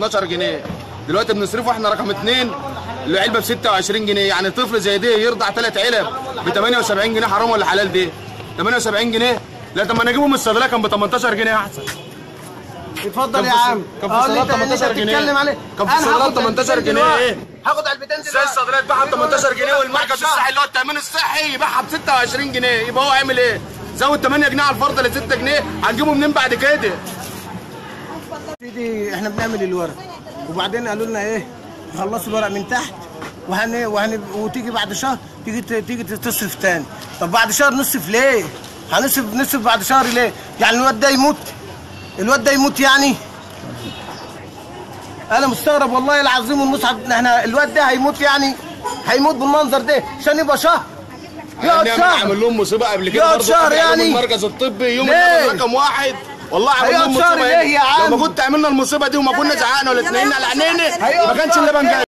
12 جنيه دلوقتي بنصرفه احنا رقم اثنين العلبه ب 26 جنيه يعني طفل زي ده يرضع ثلاث علب ب 78 جنيه حرام ولا حلال دي 78 جنيه لا طب ما انا اجيبه من الصيدليه كان ب 18 جنيه احسن اتفضل يا كان في- عم كان في اه اللي الصيدليات انت- اللي 18 انت جنيه. بتتكلم عليه كان في أنا الصيدليات هاخد 18 علبتين جنيه دلوقتي. ايه؟ هاخد علبتين زي دلوقتي الصيدليه تبيعها ب 18 جنيه والمركز الصحي اللي هو التامين الصحي يبيعها ب 26 جنيه يبقى هو عامل ايه؟ زود 8 جنيه على الفرد ل 6 جنيه هنجيبه منين بعد كده؟ سيدي احنا بنعمل الورق وبعدين قالوا لنا ايه خلصوا الورق من تحت وهن وهن وتيجي بعد شهر تيجي ت- تيجي تصرف تاني طب بعد شهر نصرف ليه؟ هنصرف نصرف بعد شهر ليه؟ يعني الواد ده يموت الواد ده يموت يعني انا مستغرب والله العظيم والمصحف ان احنا الواد ده هيموت يعني هيموت بالمنظر ده عشان يبقى شهر يقعد يعني شهر عامل لهم مصيبه قبل كده يقعد برضه شهر قبل يوم يعني. المركز الطبي يوم ليه؟ النبي رقم واحد والله عامل هيقعد لهم شهر مصيبه ليه يا عم؟ لو ما كنت عملنا المصيبه دي وما كنا زعقنا ولا اتنين على عينينا هيقعد ما كانش شهر اللبن ليه؟